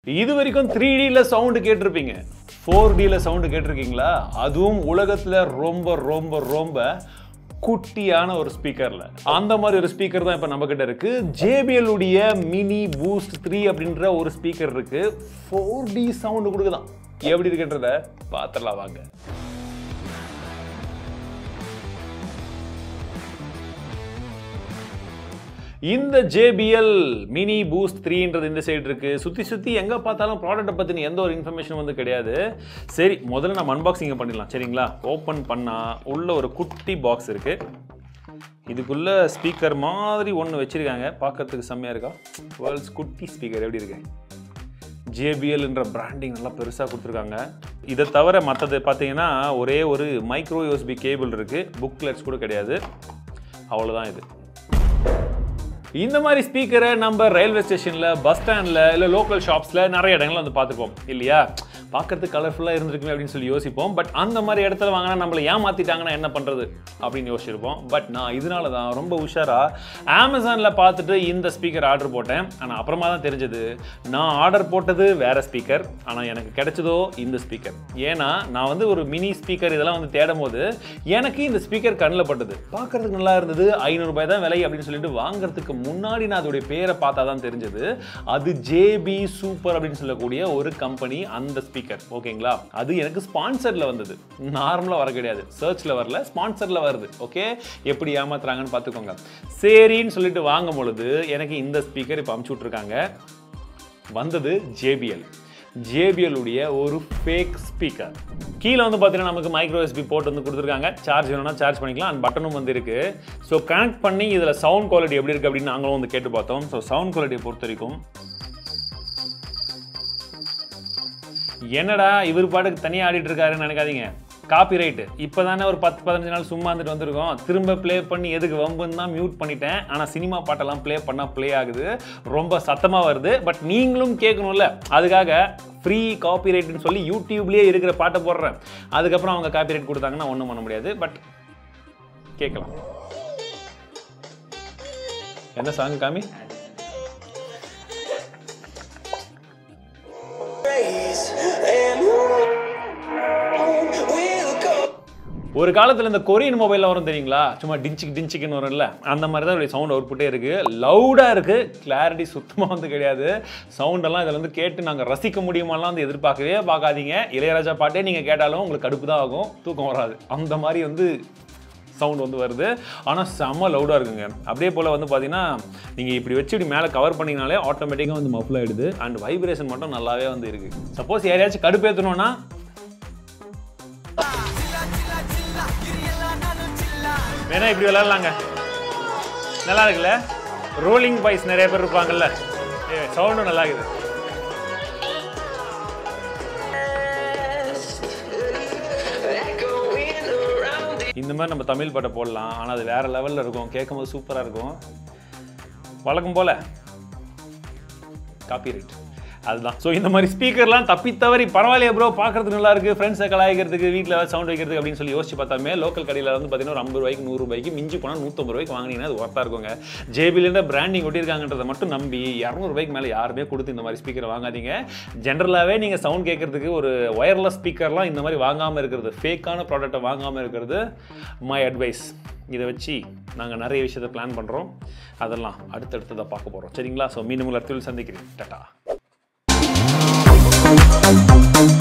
இது வரைக்கும் த்ரீ டியில் சவுண்டு கேட்டிருப்பீங்க ஃபோர் டியில் சவுண்டு கேட்டிருக்கீங்களா அதுவும் உலகத்தில் ரொம்ப ரொம்ப ரொம்ப குட்டியான ஒரு ஸ்பீக்கர்ல அந்த மாதிரி ஒரு ஸ்பீக்கர் தான் இப்போ நம்ம கிட்ட இருக்கு JBL உடைய மினி பூஸ்ட் த்ரீ அப்படின்ற ஒரு ஸ்பீக்கர் இருக்கு ஃபோர் டி சவுண்டு கொடுக்குதான் எப்படி இருக்குன்றத பார்த்துடலாம் வாங்க இந்த JBL மினி பூஸ்ட் த்ரீன்றது இந்த சைடு இருக்கு சுற்றி சுற்றி எங்கே பார்த்தாலும் ப்ராடக்ட்டை பற்றின எந்த ஒரு இன்ஃபர்மேஷன் வந்து கிடையாது சரி முதல்ல நம்ம அன்பாக்சிங் பண்ணிடலாம் சரிங்களா ஓப்பன் பண்ணால் உள்ள ஒரு குட்டி பாக்ஸ் இருக்கு இதுக்குள்ள ஸ்பீக்கர் மாதிரி ஒன்று வச்சிருக்காங்க பார்க்கறதுக்கு செம்மையாக இருக்கா வேர்ல்ட்ஸ் குட்டி ஸ்பீக்கர் எப்படி இருக்கு ஜேபிஎல்ன்ற பிராண்டிங் நல்லா பெருசாக கொடுத்துருக்காங்க இதை தவிர மற்றது பார்த்தீங்கன்னா ஒரே ஒரு மைக்ரோ யூஎஸ்பி கேபிள் இருக்குது புக்லெட்ஸ் கூட கிடையாது அவ்வளோதான் இது இந்த மாதிரி ஸ்பீக்கரை நம்ம ரயில்வே ஸ்டேஷனில் பஸ் ஸ்டாண்டில் இல்லை லோக்கல் ஷாப்ஸில் நிறைய இடங்கள்ல வந்து பார்த்துருப்போம் இல்லையா பார்க்கறதுக்கு கலர்ஃபுல்லாக இருந்திருக்குமே அப்படின்னு சொல்லி யோசிப்போம் பட் அந்த மாதிரி இடத்துல வாங்கினா நம்மளை ஏமாற்றிட்டாங்கன்னா என்ன பண்ணுறது அப்படின்னு யோசிச்சிருப்போம் பட் நான் இதனால தான் ரொம்ப உஷாராக அமேசானில் பார்த்துட்டு இந்த ஸ்பீக்கர் ஆர்டர் போட்டேன் ஆனால் அப்புறமா தான் தெரிஞ்சது நான் ஆர்டர் போட்டது வேற ஸ்பீக்கர் ஆனால் எனக்கு கிடைச்சதோ இந்த ஸ்பீக்கர் ஏன்னா நான் வந்து ஒரு மினி ஸ்பீக்கர் இதெல்லாம் வந்து தேடும் போது எனக்கு இந்த ஸ்பீக்கர் கண்ணில் பட்டது பார்க்கறதுக்கு நல்லா இருந்தது ஐநூறுரூபாய் தான் விலை அப்படின்னு சொல்லிட்டு வாங்குறதுக்கு முன்னாடி நான் அதோடைய பேரை பார்த்தா தான் தெரிஞ்சது அது ஜேபி சூப்பர் அப்படின்னு சொல்லக்கூடிய ஒரு கம்பெனி அந்த ஸ்பீக்கர் ஓகேங்களா அது எனக்கு ஸ்பான்சர்ல வந்தது நார்மலாக வர கிடையாது சர்ச்ல வரல ஸ்பான்சர்ல வருது ஓகே எப்படி ஏமாத்துறாங்கன்னு பார்த்துக்கோங்க சரின்னு சொல்லிட்டு வாங்கும் பொழுது எனக்கு இந்த ஸ்பீக்கர் இப்போ அமுச்சு விட்ருக்காங்க வந்தது JBL JBL உடைய ஒரு ஃபேக் ஸ்பீக்கர் கீழே வந்து பார்த்தீங்கன்னா நமக்கு மைக்ரோ எஸ்பி போட்டு வந்து கொடுத்துருக்காங்க சார்ஜ் வேணும்னா சார்ஜ் பண்ணிக்கலாம் அண்ட் பட்டனும் வந்து இருக்கு ஸோ கனெக்ட் பண்ணி இதில் சவுண்ட் குவாலிட்டி எப்படி இருக்குது அப்படின்னு நாங்களும் வந்து கேட்டு பார்த்தோம் ஸோ சவுண்ட் குவாலிட்டியை பொறுத்த வரைக்கும் என்னடா இவர் பாட்டுக்கு தனியாக ஆடிட்டு இருக்காருன்னு நினைக்காதீங்க காப்பி ரைட்டு இப்போ தானே ஒரு பத்து பதினஞ்சு நாள் சும்மா வந்துட்டு வந்திருக்கோம் திரும்ப ப்ளே பண்ணி எதுக்கு வம்புன்னு தான் மியூட் பண்ணிட்டேன் ஆனால் சினிமா பாட்டெல்லாம் ப்ளே பண்ணால் ப்ளே ஆகுது ரொம்ப சத்தமாக வருது பட் நீங்களும் கேட்கணும்ல அதுக்காக ஃப்ரீ காப்பி ரைட்னு சொல்லி யூடியூப்லேயே இருக்கிற பாட்டை போடுறேன் அதுக்கப்புறம் அவங்க காப்பி ரைட் கொடுத்தாங்கன்னா ஒன்றும் பண்ண முடியாது பட் கேட்கலாம் என்ன சாங் காமி praise and on we'll go. ஒரு காலத்தில் இந்த கொரியன் மொபைலில் வரும் தெரியுங்களா சும்மா டிஞ்சிக் டிஞ்சிக்குன்னு வரும்ல அந்த மாதிரி தான் சவுண்ட் அவுட்புட்டே இருக்குது லவுடாக இருக்குது கிளாரிட்டி சுத்தமாக வந்து கிடையாது சவுண்டெல்லாம் இதில் வந்து கேட்டு நாங்கள் ரசிக்க முடியுமாலாம் வந்து எதிர்பார்க்கவே பார்க்காதீங்க இளையராஜா பாட்டே நீங்கள் கேட்டாலும் உங்களுக்கு கடுப்பு தான் ஆகும் தூக்கம் வராது அந்த மாதிரி வந்து சவுண்ட் வந்து வருது ஆனால் செம்ம லவுடாக இருக்குங்க அப்படியே போல் வந்து பார்த்தீங்கன்னா நீங்கள் இப்படி வச்சு இப்படி மேலே கவர் பண்ணிங்கனாலே ஆட்டோமேட்டிக்காக வந்து மஃபில் ஆகிடுது அண்ட் வைப்ரேஷன் மட்டும் நல்லாவே வந்து இருக்குது சப்போஸ் யாரையாச்சும் கடுப்பேற்றணும்னா வேணா இப்படி விளையாடலாங்க நல்லா இருக்குல்ல ரோலிங் பாய்ஸ் நிறைய பேர் இருப்பாங்கல்ல சவுண்டும் நல்லா இருக்குது Echoing around the இந்த மாதிரி நம்ம தமிழ் பாட்டை போடலாம் ஆனால் அது வேற லெவலில் இருக்கும் கேட்கும்போது சூப்பராக இருக்கும் வழக்கம் போல காப்பிரைட் அதுதான் ஸோ இந்த மாதிரி ஸ்பீக்கர்லாம் தப்பி தவறி பரவாயில்லையே ப்ரோ பார்க்கறதுக்கு நல்லா இருக்கு ஃப்ரெண்ட்ஸை கலாய்க்கிறதுக்கு வீட்டில் சவுண்ட் வைக்கிறதுக்கு அப்படின்னு சொல்லி யோசிச்சு பார்த்தாமே லோக்கல் கடையில் வந்து பார்த்தீங்கன்னா ஒரு ஐம்பது ரூபாய்க்கு நூறு ரூபாய்க்கு மிஞ்சி போனால் நூற்றம்பது ரூபாய்க்கு வாங்கினீங்கன்னா அது ஒர்த்தாக இருக்குங்க ஜேபிலேருந்து பிராண்டிங் ஒட்டியிருக்காங்கன்றதை மட்டும் நம்பி இரநூறுபாய்க்கு மேலே யாருமே கொடுத்து இந்த மாதிரி ஸ்பீக்கரை வாங்காதீங்க ஜென்ரலாகவே நீங்கள் சவுண்ட் கேட்கறதுக்கு ஒரு ஒயர்லெஸ் ஸ்பீக்கர்லாம் இந்த மாதிரி வாங்காமல் இருக்கிறது ஃபேக்கான ப்ராடக்ட்டை வாங்காமல் இருக்கிறது மை அட்வைஸ் இதை வச்சு நாங்கள் நிறைய விஷயத்தை பிளான் பண்ணுறோம் அதெல்லாம் அடுத்தடுத்ததாக பார்க்க போகிறோம் சரிங்களா ஸோ மீண்டும் உங்களை அடுத்த சந்திக்கிறேன் டாட்டா